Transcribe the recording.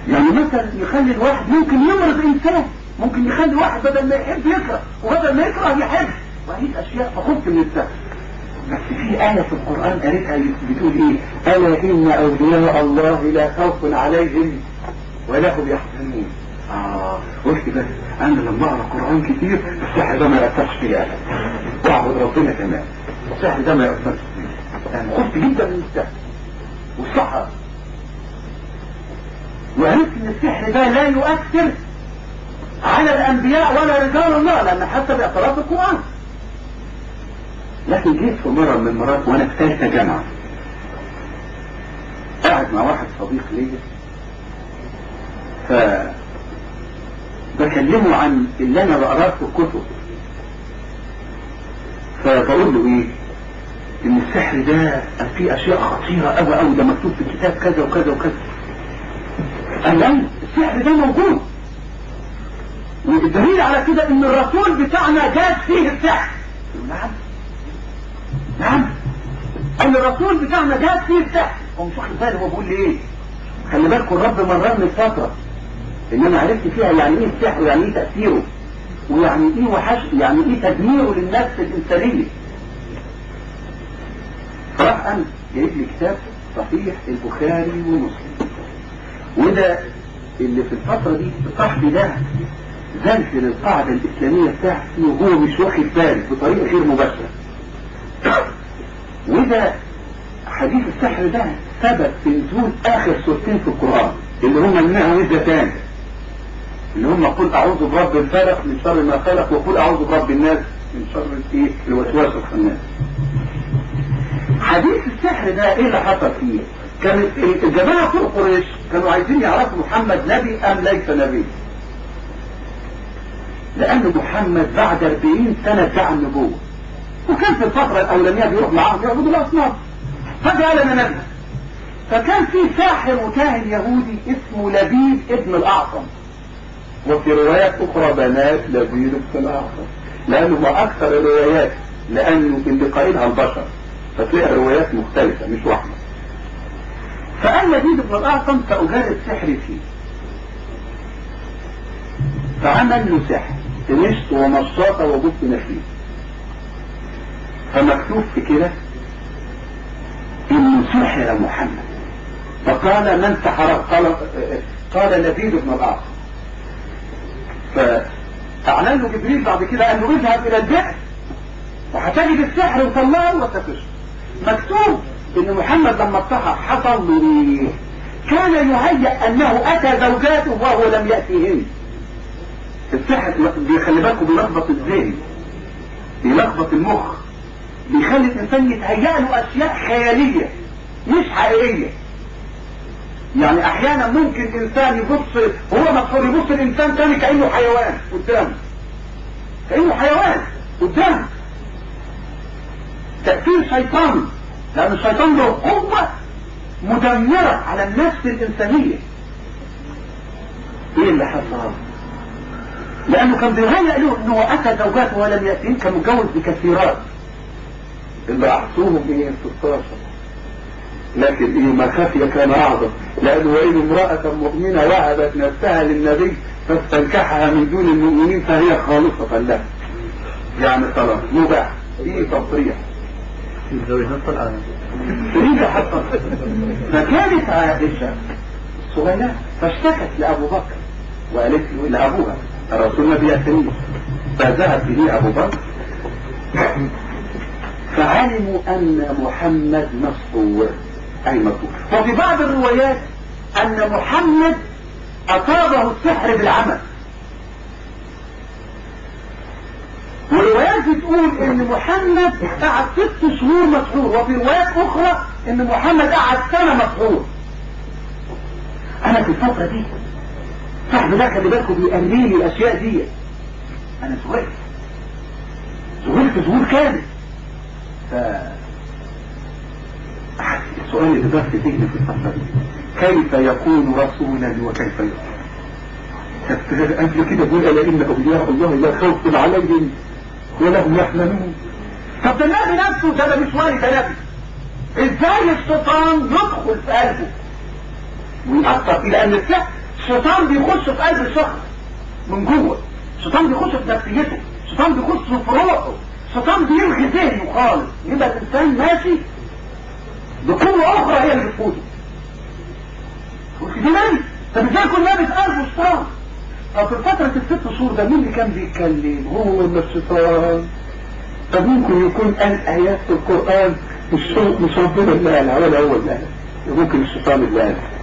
يعني مثلا يخلي الواحد ممكن يمرض انسان ممكن يخلي واحد بدل ما يحب يكره وبدل ما يكره يحب وهي اشياء فخفت من السهل بس في آية في القرآن قريتها بتقول ايه ألا إن أولياء الله لا خوف عليهم ولا هم يحزنون آه قلت بس أنا لما أقرأ قرآن كتير السحر ده ما يأثرش فيا أبدا وأعبد ربنا كمان السحر ده ما يأثرش فيا أنا خفت جدا من السحر والسحر وعرفت ان السحر ده لا يؤثر على الانبياء ولا رجال الله لان حتى باعتراف القرآن لكن جيت في مرة من المرات وانا في ثالثة جامعة قاعد مع واحد صديق ليا ف بكلمه عن اللي انا بقراه في الكتب فبقول له ايه ان السحر ده فيه اشياء خطيرة قوي قوي ده مكتوب في الكتاب كذا وكذا وكذا قال لي السحر ده موجود والدليل على كده ان الرسول بتاعنا جاد فيه السحر نعم نعم ان الرسول بتاعنا جاد فيه السحر هو مش واخد باله هو بيقول لي ايه خلي بالكم الرب مررني الفترة ان انا عرفت فيها يعني ايه السحر ويعني ايه تأثيره ويعني ايه وحش يعني ايه تدميره للنفس الانسانية فراح انا جايب لي كتاب صحيح البخاري ومسلم وده اللي في الفترة دي صاحبي ده زلزل القاعدة الإسلامية بتاعتي وهو مش واخد باله بطريقة غير مباشرة وده حديث السحر ده سبب في نزول آخر سورتين في القرآن اللي هم منها وزتان اللي هم قل أعوذ برب الفلق من شر ما خلق وقل أعوذ برب الناس من شر الايه الوسواس الخناس حديث السحر ده ايه اللي حصل فيه كان الجماعة فوق قريش كانوا عايزين يعرفوا محمد نبي ام ليس نبي لان محمد بعد 40 سنة ادعى النبوة وكان في الفترة الاولانية بيروح معاهم يعبدوا الاصنام فجأة قال انا نبي فكان في ساحر وكاهن يهودي اسمه لبيد ابن الاعصم وفي روايات اخرى بنات لبيد ابن الاعصم لانه ما اكثر الروايات لانه اللي قائلها البشر فتلاقي الروايات مختلفة مش واحدة فقال لبيد بن الأعصم سأجرب سحري فيه فعمل له سحر تمشط ومشاطة وجبت نفيه فمكتوب في كده انه سحر محمد فقال من سحره قال قال لبيد بن الأعصم فأعلن له جبريل بعد كده قال له اذهب إلى البئر وهتجد السحر وطلعه وتفشه مكتوب ان محمد لما اتسحر حصل له ايه كان يهيأ انه اتى زوجاته وهو لم يأتيهن السحر بيخلي بالكم بيلخبط الذهن بيلخبط المخ بيخلي الانسان يتهيأ له اشياء خيالية مش حقيقية يعني احيانا ممكن انسان يبص هو مسحور يبص الانسان تاني كأنه حيوان قدامه كأنه حيوان قدامه تأثير شيطاني لأن الشيطان له قوة مدمرة على النفس الإنسانية إيه اللي حصل؟ لأنه كان بيهيأ له أنه أتى زوجاته ولم يأتين كان متجوز بكثيرات اللي أحصوهم إيه 16 لكن إيه ما خفي كان أعظم لأنه وإن امرأة مؤمنة وهبت نفسها للنبي فاستنكحها من دون المؤمنين فهي خالصة له يعني خلاص مباح إيه تصريح تريد حتى فكانت عائشة صغيرة فاشتكت لأبو بكر وقالت له لأبوها الرسول ما بيأتنيش فذهب به أبو بكر فعلموا أن محمد مسحور أي مسحور وفي بعض الروايات أن محمد أصابه السحر بالعمل وروايات بتقول ان محمد قعد ست شهور مسحور وفي روايات اخرى ان محمد قعد سنة مسحور انا في الفترة دي صاحب ده خلي بالكم بيقلل لي الاشياء دي انا سهلت سهلت ظهور كامل ف السؤال اللي ضغط ذهني في الفترة دي كيف يكون رسولا وكيف يكون قبل كده بقول الا ان اولياء الله لا خوف عليهم ولا هم يحزنون طب ده النبي نفسه ده مش ولي ده نبي ازاي الشيطان يدخل في قلبه ويأثر فيه لان السحر الشيطان بيخش في قلب الشخص من جوه الشيطان بيخش في نفسيته الشيطان بيخش في روحه الشيطان بيلغي ذهنه خالص يبقى الانسان ماشي بقوة اخرى هي اللي بتفوته وكمان طب ازاي كل لابس قلبه الشيطان طب في فترة الست شهور ده مين اللي كان بيتكلم هو ولا الشيطان طب ممكن يكون قال ايات في القرآن مش مش ربنا اللي قالها ولا هو اللي قالها ممكن الشيطان اللي قالها